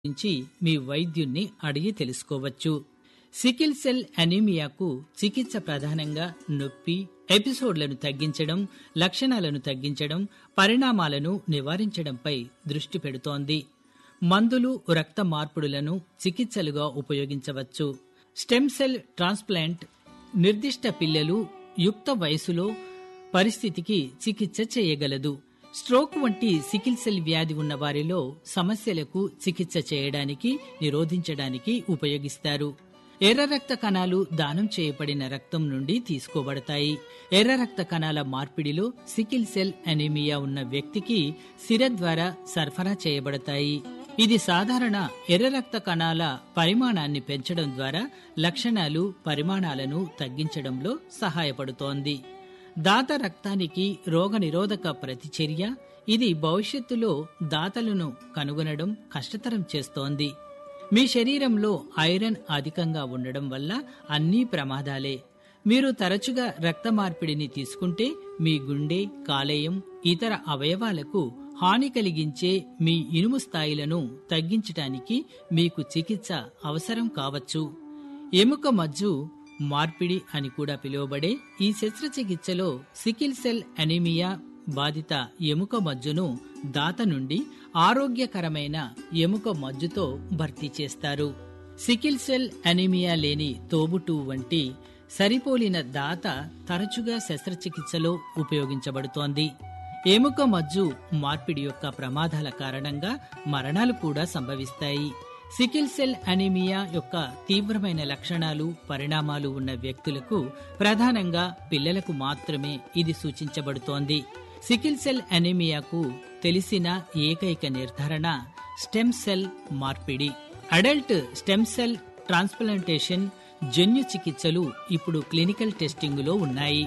గురించి మీ వైద్యుణ్ణి అడిగి తెలుసుకోవచ్చు సికిల్ సెల్ అనీమియాకు చికిత్స ప్రధానంగా నొప్పి ఎపిసోడ్లను తగ్గించడం లక్షణాలను తగ్గించడం పరిణామాలను నివారించడంపై దృష్టి పెడుతోంది మందులు రక్త మార్పుడులను చికిత్సలుగా ఉపయోగించవచ్చు స్టెమ్ సెల్ ట్రాన్స్ప్లాంట్ నిర్దిష్ట పిల్లలు యుక్త వయసులో పరిస్థితికి చికిత్స చేయగలదు స్ట్రోక్ వంటి సికిల్ సెల్ వ్యాధి ఉన్న వారిలో సమస్యలకు చికిత్స చేయడానికి నిరోధించడానికి ఉపయోగిస్తారు ఎర్ర రక్త కణాలు దానం చేయబడిన రక్తం నుండి తీసుకోబడతాయి ఎర్ర రక్త కణాల మార్పిడిలో సికిల్ సెల్ అనీమియా ఉన్న వ్యక్తికి సిర ద్వారా సరఫరా చేయబడతాయి ఇది సాధారణ ఎర్ర రక్త కణాల పరిమాణాన్ని పెంచడం ద్వారా లక్షణాలు పరిమాణాలను తగ్గించడంలో సహాయపడుతోంది దాత రక్తానికి రోగనిరోధక ప్రతిచర్య ఇది భవిష్యత్తులో దాతలను కనుగొనడం కష్టతరం చేస్తోంది మీ శరీరంలో ఐరన్ అధికంగా ఉండడం వల్ల అన్నీ ప్రమాదాలే మీరు తరచుగా రక్త మార్పిడిని తీసుకుంటే మీ గుండె కాలేయం ఇతర అవయవాలకు హాని కలిగించే మీ ఇనుము స్థాయిలను తగ్గించటానికి మీకు చికిత్స అవసరం కావచ్చు ఎముక మజ్జు మార్పిడి అని కూడా పిలువబడే ఈ శస్త్రచికిత్సలో సికిల్ సెల్ అనీమియా బాధిత ఎముక మజ్జును దాత నుండి ఆరోగ్యకరమైన ఎముక మజ్జుతో భర్తీ చేస్తారు సికిల్ సెల్ అనీమియా లేని తోబుటు వంటి సరిపోలిన దాత తరచుగా శస్త్రచికిత్సలో ఉపయోగించబడుతోంది ఎముక మజ్జు మార్పిడి యొక్క ప్రమాదాల కారణంగా మరణాలు కూడా సంభవిస్తాయి సికిల్ సెల్ అనీమియా యొక్క తీవ్రమైన లక్షణాలు పరిణామాలు ఉన్న వ్యక్తులకు ప్రధానంగా పిల్లలకు మాత్రమే ఇది సూచించబడుతోంది సికిల్ సెల్ అనీమియాకు తెలిసిన ఏకైక నిర్ధారణ స్టెమ్ సెల్ మార్పిడి అడల్ట్ స్టెమ్ సెల్ ట్రాన్స్ప్లాంటేషన్ జన్యు చికిత్సలు ఇప్పుడు క్లినికల్ టెస్టింగులో ఉన్నాయి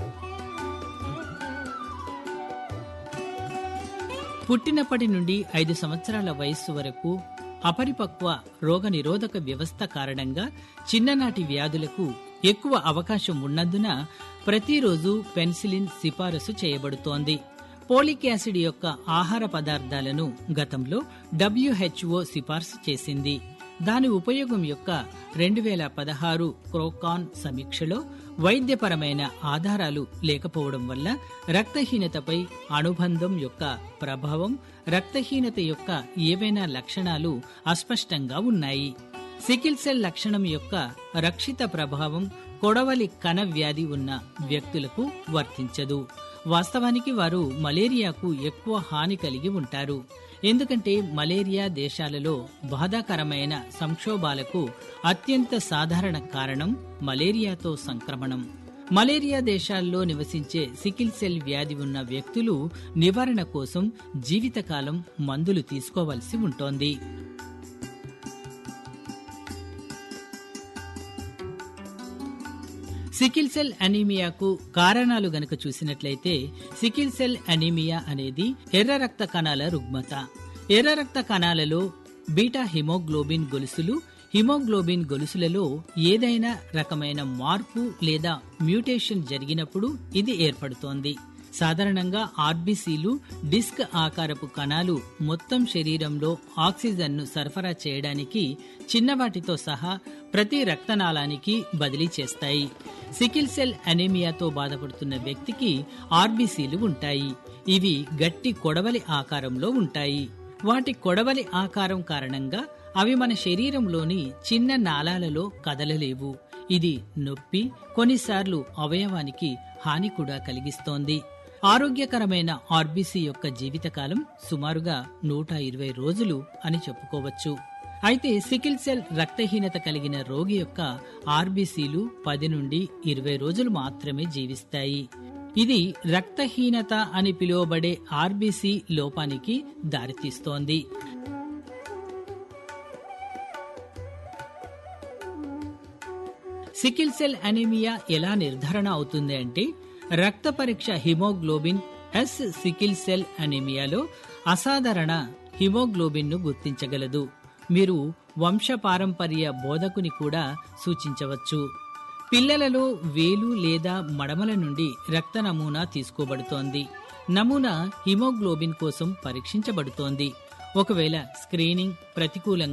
పుట్టినప్పటి నుండి ఐదు సంవత్సరాల వయస్సు వరకు అపరిపక్వ రోగనిరోధక వ్యవస్థ కారణంగా చిన్ననాటి వ్యాధులకు ఎక్కువ అవకాశం ఉన్నందున ప్రతిరోజు పెన్సిలిన్ సిఫారసు చేయబడుతోంది పోలిక్ యాసిడ్ యొక్క ఆహార పదార్థాలను గతంలో డబ్ల్యూహెచ్ఓ సిఫార్సు చేసింది దాని ఉపయోగం యొక్క రెండు వేల పదహారు క్రోకాన్ సమీక్షలో వైద్యపరమైన ఆధారాలు లేకపోవడం వల్ల రక్తహీనతపై అనుబంధం యొక్క ప్రభావం రక్తహీనత యొక్క ఏవైనా లక్షణాలు అస్పష్టంగా ఉన్నాయి సికిల్ సెల్ లక్షణం యొక్క రక్షిత ప్రభావం కొడవలి కణ వ్యాధి ఉన్న వ్యక్తులకు వర్తించదు వాస్తవానికి వారు మలేరియాకు ఎక్కువ హాని కలిగి ఉంటారు ఎందుకంటే మలేరియా దేశాలలో బాధాకరమైన సంక్షోభాలకు అత్యంత సాధారణ కారణం మలేరియాతో సంక్రమణం మలేరియా దేశాల్లో నివసించే సికిల్ సెల్ వ్యాధి ఉన్న వ్యక్తులు నివారణ కోసం జీవితకాలం మందులు తీసుకోవలసి ఉంటోంది సికిల్ సెల్ అనీమియాకు కారణాలు గనక చూసినట్లయితే సికిల్ సెల్ అనీమియా అనేది ఎర్ర రక్త కణాల రుగ్మత ఎర్ర రక్త కణాలలో బీటా హిమోగ్లోబిన్ గొలుసులు హిమోగ్లోబిన్ గొలుసులలో ఏదైనా రకమైన మార్పు లేదా మ్యూటేషన్ జరిగినప్పుడు ఇది ఏర్పడుతోంది సాధారణంగా ఆర్బీసీలు డిస్క్ ఆకారపు కణాలు మొత్తం శరీరంలో ఆక్సిజన్ను సరఫరా చేయడానికి చిన్నవాటితో సహా ప్రతి రక్తనాళానికి బదిలీ చేస్తాయి సికిల్ సెల్ అనీమియాతో బాధపడుతున్న వ్యక్తికి ఆర్బీసీలు ఉంటాయి ఇవి గట్టి కొడవలి ఆకారంలో ఉంటాయి వాటి కొడవలి ఆకారం కారణంగా అవి మన శరీరంలోని చిన్న నాళాలలో కదలలేవు ఇది నొప్పి కొన్నిసార్లు అవయవానికి హాని కూడా కలిగిస్తోంది ఆరోగ్యకరమైన ఆర్బీసీ యొక్క జీవితకాలం సుమారుగా నూట ఇరవై రోజులు అని చెప్పుకోవచ్చు అయితే సికిల్ సెల్ రక్తహీనత కలిగిన రోగి యొక్క ఆర్బీసీలు పది నుండి ఇరవై రోజులు మాత్రమే జీవిస్తాయి ఇది రక్తహీనత అని పిలువబడే ఆర్బీసీ లోపానికి దారితీస్తోంది సికిల్ సెల్ అనీమియా ఎలా నిర్ధారణ అవుతుంది అంటే రక్త పరీక్ష హిమోగ్లోబిన్ ఎస్ సికిల్ సెల్ అనీమియాలో అసాధారణ హిమోగ్లోబిన్ ను గుర్తించగలదు మీరు వంశపారంపర్య బోధకుని కూడా సూచించవచ్చు పిల్లలలో వేలు లేదా మడమల నుండి రక్త నమూనా తీసుకోబడుతోంది నమూనా హిమోగ్లోబిన్ కోసం పరీక్షించబడుతోంది ఒకవేళ స్క్రీనింగ్ ప్రతికూలంగా